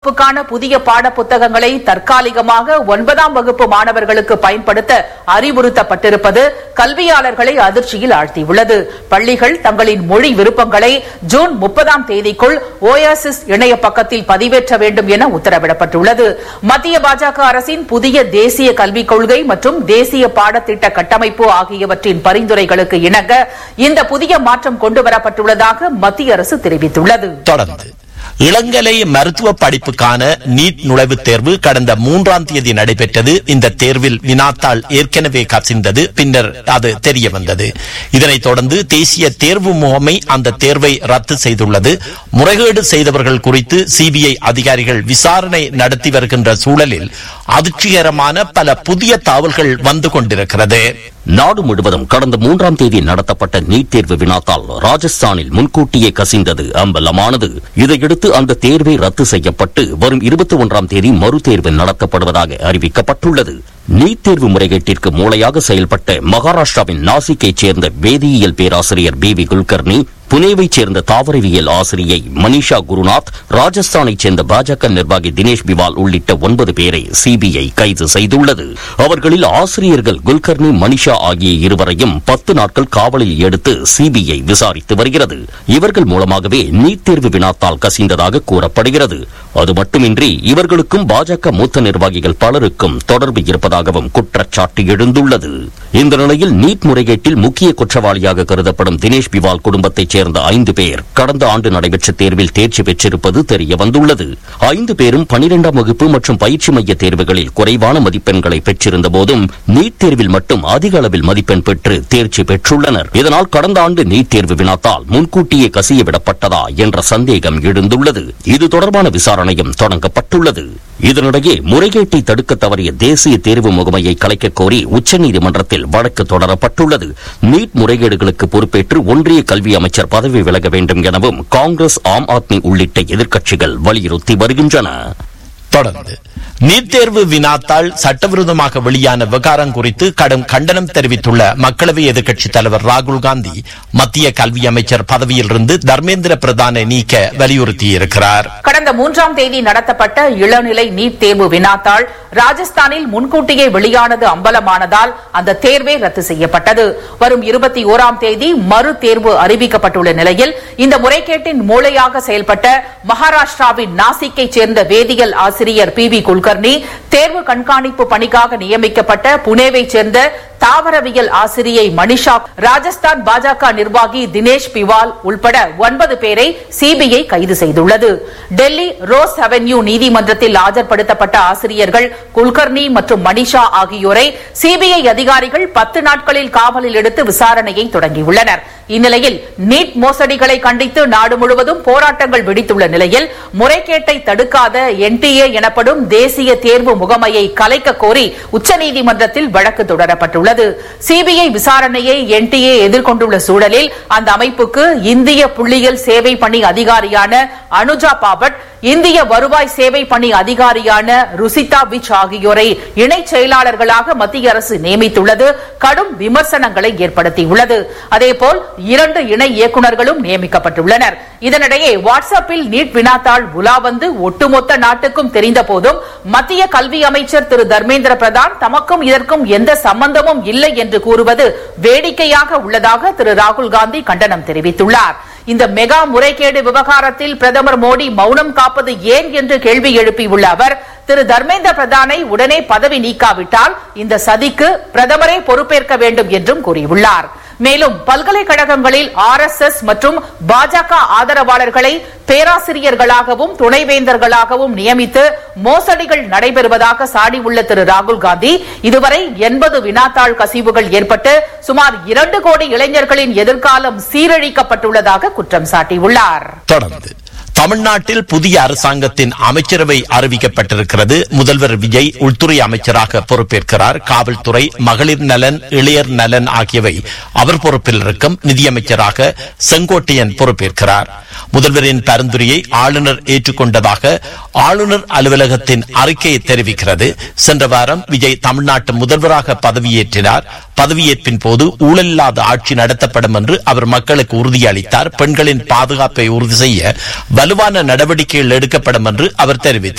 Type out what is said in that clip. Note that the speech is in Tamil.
வகுப்புக்கான புதிய பாட புத்தகங்களை தற்காலிகமாக ஒன்பதாம் வகுப்பு மாணவர்களுக்கு பயன்படுத்த அறிவுறுத்தப்பட்டிருப்பது கல்வியாளர்களை அதிர்ச்சியில் ஆழ்த்தியுள்ளது பள்ளிகள் தங்களின் மொழி விருப்பங்களை ஜூன் முப்பதாம் தேதிக்குள் ஓயாசிஸ் இணைய பக்கத்தில் பதிவேற்ற வேண்டும் என உத்தரவிடப்பட்டுள்ளது மத்திய பாஜக அரசின் புதிய தேசிய கல்விக் கொள்கை மற்றும் தேசிய பாடத்திட்ட கட்டமைப்பு ஆகியவற்றின் பரிந்துரைகளுக்கு இணங்க இந்த புதிய மாற்றம் கொண்டுவரப்பட்டுள்ளதாக மத்திய அரசு தெரிவித்துள்ளது தொடர்ந்து இளங்கலை மருத்துவ படிப்புக்கான நீட் நுழைவுத் தேர்வு கடந்த மூன்றாம் தேதி நடைபெற்றது இந்த தேர்வில் வினாத்தாள் ஏற்கனவே கசிந்தது பின்னர் அது தெரிய வந்தது இதனைத் தொடர்ந்து தேசிய தேர்வு முகமை அந்த தேர்வை ரத்து செய்துள்ளது முறைகேடு செய்தவர்கள் குறித்து சிபிஐ அதிகாரிகள் விசாரணை நடத்தி வருகின்ற சூழலில் அதிர்ச்சிகரமான பல புதிய தாவல்கள் வந்து கொண்டிருக்கிறது நாடு முழுவதும் கடந்த மூன்றாம் தேதி நடத்தப்பட்ட நீட் தேர்வு வினாத்தால் ராஜஸ்தானில் முன்கூட்டியே கசிந்தது அம்பலமானது இதையடுத்து அந்த தேர்வை ரத்து செய்யப்பட்டு வரும் இருபத்தி ஒன்றாம் தேதி மறுதேர்வு நடத்தப்படுவதாக அறிவிக்கப்பட்டுள்ளது நீட் தேர்வு முறைகேட்டிற்கு மூளையாக செயல்பட்ட மகாராஷ்டிராவின் நாசிக்கைச் சேர்ந்த வேதியியல் பேராசிரியர் பி வி குல்கர்னி புனேவைச் சேர்ந்த தாவரவியல் ஆசிரியை மனிஷா குருநாத் ராஜஸ்தானைச் சேர்ந்த பாஜக நிர்வாகி தினேஷ் பிவால் உள்ளிட்ட ஒன்பது பேரை சிபிஐ கைது செய்துள்ளது அவர்களில் ஆசிரியர்கள் குல்கர்னி மனிஷா ஆகிய இருவரையும் பத்து நாட்கள் காவலில் எடுத்து சிபிஐ விசாரித்து வருகிறது இவர்கள் மூலமாகவே நீட் தேர்வு வினாத்தால் கசிந்ததாக கூறப்படுகிறது அது மட்டுமின்றி இவர்களுக்கும் பாஜக மூத்த நிர்வாகிகள் பலருக்கும் தொடர்பு இருப்பதாகவும் குற்றச்சாட்டு எழுந்துள்ளது இந்த நிலையில் நீட் முறைகேட்டில் முக்கிய குற்றவாளியாக கருதப்படும் தினேஷ் பிவால் குடும்பத்தைச் சேர்ந்த ஐந்து பேர் கடந்த ஆண்டு நடைபெற்ற தேர்வில் தேர்ச்சி பெற்றிருப்பது தெரிய வந்துள்ளது ஐந்து பேரும் பனிரெண்டாம் வகுப்பு மற்றும் பயிற்சி மைய தேர்வுகளில் குறைவான மதிப்பெண்களை பெற்றிருந்த போதும் நீட் தேர்வில் மட்டும் அதிக அளவில் மதிப்பெண் பெற்று தேர்ச்சி பெற்றுள்ளனர் இதனால் கடந்த ஆண்டு நீட் தேர்வு வினாத்தால் முன்கூட்டியே கசிய விடப்பட்டதா என்ற சந்தேகம் எழுந்துள்ளது இது தொடர்பான விசாரணையும் தொடங்கப்பட்டுள்ளது இதனிடையே முறைகேட்டை தடுக்க தவறிய தேசிய தேர்வு முகமையை கலைக்கக் கோரி உச்சநீதிமன்றத்தில் வழக்கு தொடரப்பட்டுள்ளது நீட் முறைகேடுகளுக்கு பொறுப்பேற்று ஒன்றிய கல்வி அமைச்சர் பதவி விலக வேண்டும் எனவும் காங்கிரஸ் ஆம் ஆத்மி உள்ளிட்ட எதிர்க்கட்சிகள் வலியுறுத்தி வருகின்றன தொடர்ந்து நீட் தேர்வு வினாத்தாள் சட்டவிரோதமாக வெளியான விவகாரம் குறித்து கடும் கண்டனம் தெரிவித்துள்ள மக்களவை எதிர்க்கட்சித் தலைவர் ராகுல் காந்தி மத்திய கல்வி அமைச்சர் பதவியிலிருந்து தர்மேந்திர பிரதானை நீக்க வலியுறுத்தியிருக்கிறார் கடந்த மூன்றாம் தேதி நடத்தப்பட்ட இளநிலை நீட் தேர்வு வினாத்தாள் ராஜஸ்தானில் முன்கூட்டியே வெளியானது அம்பலமானதால் அந்த தேர்வே ரத்து செய்யப்பட்டது வரும் இருபத்தி ஓராம் தேதி மறு தேர்வு அறிவிக்கப்பட்டுள்ள நிலையில் இந்த முறைகேட்டின் மூளையாக செயல்பட்ட மகாராஷ்டிராவின் நாசிக்கைச் சேர்ந்த வேதியியல் ஆசிரியர் பி வி குல்கர்னி தேர்வு கண்காணிப்பு பணிக்காக நியமிக்கப்பட்ட புனேவைச் சேர்ந்த தாவரவியல் ஆசிரியை மணிஷா ராஜஸ்தான் பாஜக நிர்வாகி தினேஷ் பிவால் உள்பட ஒன்பது பேரை சிபிஐ கைது செய்துள்ளது டெல்லி ரோஸ் அவென்யூ நீதிமன்றத்தில் ஆஜர்படுத்தப்பட்ட ஆசிரியர்கள் குல்கர்னி மற்றும் மணிஷா ஆகியோரை சிபிஐ அதிகாரிகள் பத்து நாட்களில் காவலில் எடுத்து விசாரணையை தொடங்கியுள்ளனர் இந்நிலையில் நீட் மோசடிகளை கண்டித்து நாடு முழுவதும் போராட்டங்கள் வெடித்துள்ள நிலையில் முறைகேட்டை தடுக்காத என்டிஏ எனப்படும் தேசிய தேர்வு முகமையை கலைக்க கோரி உச்சநீதிமன்றத்தில் வழக்கு தொடரப்பட்டுள்ளது சிபிஐ விசாரணையை என்டிஏ எதிர்கொண்டுள்ள சூழலில் அந்த அமைப்புக்கு இந்திய புள்ளியியல் சேவை பணி அதிகாரியான அனுஜா பாபட் இந்திய வருவாய் சேவை பணி அதிகாரியான ருசிதா விச் ஆகியோரை இணைச் செயலாளர்களாக மத்திய அரசு நியமித்துள்ளது கடும் விமர்சனங்களை ஏற்படுத்தியுள்ளது அதேபோல் இரண்டு இணை இயக்குநர்களும் நியமிக்கப்பட்டுள்ளனர் இதனிடையே வாட்ஸ்அப்பில் நீட் வினாத்தாள் உலா வந்து ஒட்டுமொத்த நாட்டுக்கும் தெரிந்த போதும் மத்திய கல்வி அமைச்சர் திரு தர்மேந்திர பிரதான் தமக்கும் இதற்கும் எந்த சம்பந்தமும் இல்லை என்று கூறுவது வேடிக்கையாக உள்ளதாக திரு ராகுல் காந்தி கண்டனம் தெரிவித்துள்ளார் இந்த மெகா முறைகேடு விவகாரத்தில் பிரதமர் மோடி மௌனம் காப்பது ஏன் என்று கேள்வி எழுப்பியுள்ள அவர் திரு தர்மேந்திர பிரதானை உடனே பதவி நீக்காவிட்டால் இந்த சதிக்கு பிரதமரே பொறுப்பேற்க வேண்டும் என்றும் கூறியுள்ளார் மேலும் பல்கலைக்கழகங்களில் ஆர் எஸ் எஸ் மற்றும் பாஜக ஆதரவாளர்களை பேராசிரியர்களாகவும் துணைவேந்தர்களாகவும் நியமித்து மோசடிகள் நடைபெறுவதாக சாடியுள்ள திரு ராகுல் காந்தி இதுவரை எண்பது வினாத்தாள் கசிவுகள் ஏற்பட்டு சுமார் இரண்டு கோடி இளைஞர்களின் எதிர்காலம் சீரழிக்கப்பட்டுள்ளதாக குற்றம் சாட்டியுள்ளார் தொடர்ந்து தமிழ்நாட்டில் புதிய அரசாங்கத்தின் அமைச்சரவை அறிவிக்கப்பட்டிருக்கிறது முதல்வர் விஜய் உள்துறை அமைச்சராக பொறுப்பேற்கிறார் காவல்துறை மகளிர் நலன் இளையர் நலன் ஆகியவை அவர் பொறுப்பில் இருக்கும் நிதியமைச்சராக செங்கோட்டையன் பொறுப்பேற்கிறார் முதல்வரின் பரிந்துரையை ஆளுநர் ஏற்றுக்கொண்டதாக ஆளுநர் அலுவலகத்தின் அறிக்கை தெரிவிக்கிறது சென்ற வாரம் விஜய் தமிழ்நாட்டு முதல்வராக பதவியேற்றினார் பதவியேற்பின் போது ஊழலில்லாத ஆட்சி நடத்தப்படும் என்று அவர் மக்களுக்கு உறுதியளித்தார் பெண்களின் பாதுகாப்பை உறுதி செய்ய வலுவான நடவடிக்கைகள் எடுக்கப்படும் என்று அவர் தெரிவித்தார்